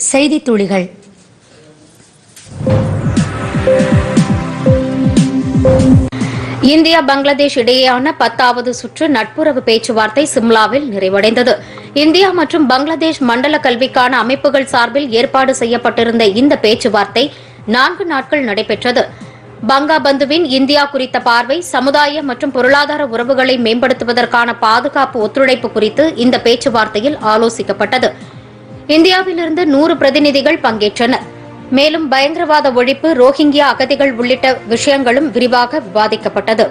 செய்தி துளிகள் இந்தியா பங்களாதேஷ் இடையேயான பத்தாவது சுற்று நட்புறவு பேச்சுவார்த்தை சிம்லாவில் நிறைவடைந்தது இந்தியா மற்றும் பங்களாதேஷ் மண்டல கல்விக்கான அமைப்புகள் சார்பில் ஏற்பாடு செய்யப்பட்டிருந்த இந்த பேச்சுவார்த்தை நான்கு நாட்கள் நடைபெற்றது பங்காபந்துவின் இந்தியா குறித்த பார்வை சமுதாய மற்றும் பொருளாதார உறவுகளை மேம்படுத்துவதற்கான பாதுகாப்பு ஒத்துழைப்பு குறித்து இந்த பேச்சுவார்த்தையில் ஆலோசிக்கப்பட்டது இந்தியாவிலிருந்து நூறு பிரதிநிதிகள் பங்கேற்றனர் மேலும் பயங்கரவாத ஒழிப்பு ரோஹிங்கியா அகதிகள் உள்ளிட்ட விஷயங்களும் விரிவாக விவாதிக்கப்பட்டது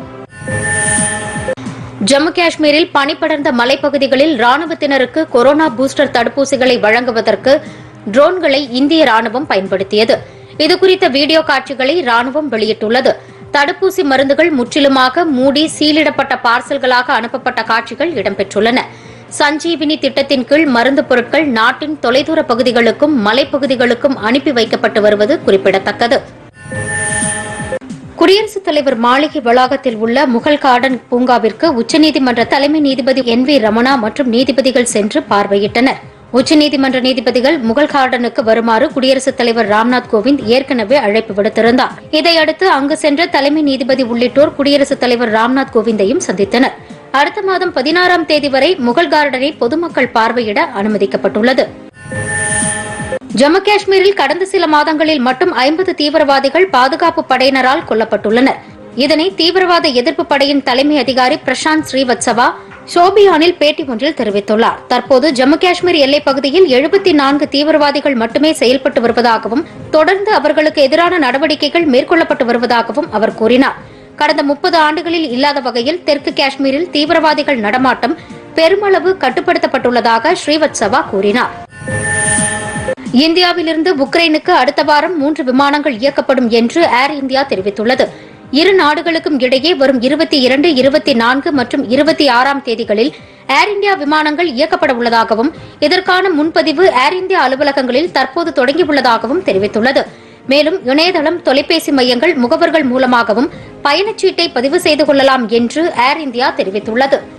ஜம்மு காஷ்மீரில் பனிப்படர்ந்த மலைப்பகுதிகளில் ராணுவத்தினருக்கு கொரோனா பூஸ்டர் தடுப்பூசிகளை வழங்குவதற்கு ட்ரோன்களை இந்திய ராணுவம் பயன்படுத்தியது இதுகுறித்த வீடியோ காட்சிகளை ராணுவம் வெளியிட்டுள்ளது தடுப்பூசி மருந்துகள் முற்றிலுமாக மூடி சீலிடப்பட்ட பார்சல்களாக அனுப்பப்பட்ட காட்சிகள் இடம்பெற்றுள்ளன சஞ்சீவினி திட்டத்தின் கீழ் மருந்து பொருட்கள் நாட்டின் தொலைதூர பகுதிகளுக்கும் மலைப்பகுதிகளுக்கும் அனுப்பி வைக்கப்பட்டு வருவது குறிப்பிடத்தக்கது குடியரசுத் தலைவர் மாளிகை வளாகத்தில் உள்ள முகல் கார்டன் பூங்காவிற்கு உச்சநீதிமன்ற தலைமை நீதிபதி என் வி ரமணா மற்றும் நீதிபதிகள் சென்று பார்வையிட்டனர் உச்சநீதிமன்ற நீதிபதிகள் முகல் கார்டனுக்கு வருமாறு குடியரசுத் தலைவர் ராம்நாத் கோவிந்த் ஏற்கனவே அழைப்பு விடுத்திருந்தார் இதையடுத்து அங்கு சென்ற தலைமை நீதிபதி உள்ளிட்டோர் குடியரசுத் தலைவர் ராம்நாத் கோவிந்தையும் சந்தித்தனர் அடுத்த மாதம் பதினாறாம் தேதி வரை முகல் கார்டனை பொதுமக்கள் பார்வையிட அனுமதிக்கப்பட்டுள்ளது ஜம்மு காஷ்மீரில் கடந்த சில மாதங்களில் மட்டும் ஐம்பது தீவிரவாதிகள் பாதுகாப்பு படையினரால் கொல்லப்பட்டுள்ளனர் இதனை தீவிரவாத எதிர்ப்பு படையின் தலைமை அதிகாரி பிரசாந்த் ஸ்ரீவத்சவா ஷோபியானில் பேட்டி ஒன்றில் தெரிவித்துள்ளார் தற்போது ஜம்மு காஷ்மீர் எல்லைப் பகுதியில் எழுபத்தி நான்கு தீவிரவாதிகள் மட்டுமே செயல்பட்டு வருவதாகவும் தொடர்ந்து அவர்களுக்கு எதிரான நடவடிக்கைகள் மேற்கொள்ளப்பட்டு வருவதாகவும் அவர் கூறினார் கடந்த முப்பது ஆண்டுகளில் இல்லாத வகையில் தெற்கு காஷ்மீரில் தீவிரவாதிகள் நடமாட்டம் பெருமளவு கட்டுப்படுத்தப்பட்டுள்ளதாக ஸ்ரீவத்சவா கூறினார் இந்தியாவிலிருந்து உக்ரைனுக்கு அடுத்த வாரம் மூன்று விமானங்கள் இயக்கப்படும் என்று ஏர் இந்தியா தெரிவித்துள்ளது இரு நாடுகளுக்கும் இடையே வரும் இருபத்தி இரண்டு இருபத்தி நான்கு மற்றும் இருபத்தி ஆறாம் தேதிகளில் ஏர் இந்தியா விமானங்கள் இயக்கப்பட உள்ளதாகவும் இதற்கான முன்பதிவு ஏர் இந்தியா அலுவலகங்களில் தற்போது தொடங்கியுள்ளதாகவும் தெரிவித்துள்ளது மேலும் இணையதளம் தொலைபேசி மையங்கள் முகவர்கள் மூலமாகவும் பயணச்சீட்டை பதிவு செய்து கொள்ளலாம் என்று ஏர் இந்தியா தெரிவித்துள்ளது